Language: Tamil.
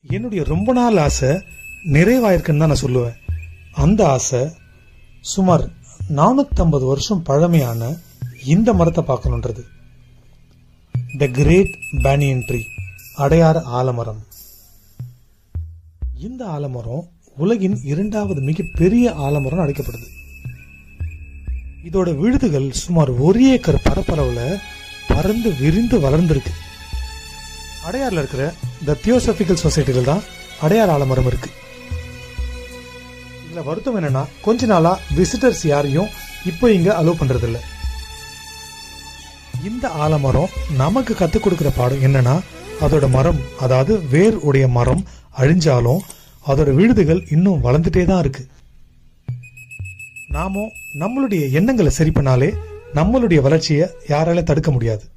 என்னுடைய ரொம்ப நாள் ஆசை நிறைவாயிருக்குன்னு தான் நான் சொல்லுவேன் அந்த ஆசை சுமார் 450 வருஷம் பழமையான இந்த மரத்தை பார்க்கணுன்றது the great banyan tree Adyar ஆலமரம் இந்த ஆலமரம் உலகின் இரண்டாவது மிகப்பெரிய ஆலமரம் அழைக்கப்படுது இதோட விழுதுகள் சுமார் ஒரு ஏக்கர் பரப்பளவுல பறந்து விரிந்து வளர்ந்திருக்கு அடையார்ல இருக்கிற த தியோசபிக்கல் சொசைட்டில தான் அடையார் ஆலமரம் இருக்கு இதுல வருத்தம் என்னன்னா கொஞ்ச நாளா விசிட்டர்ஸ் யாரையும் இப்போ இங்க அலோவ் பண்றது இல்ல இந்த ஆலமரம் நமக்கு கத்துக் கொடுக்கிற பாடம் என்னன்னா அதோட மரம் அதாவது வேர் உடைய மரம் அழிஞ்சாலும் அதோட விழுதுகள் இன்னும் வளர்ந்துட்டே தான் இருக்கு நாமும் நம்மளுடைய எண்ணங்களை சரி பண்ணாலே நம்மளுடைய வளர்ச்சியை யாரால தடுக்க முடியாது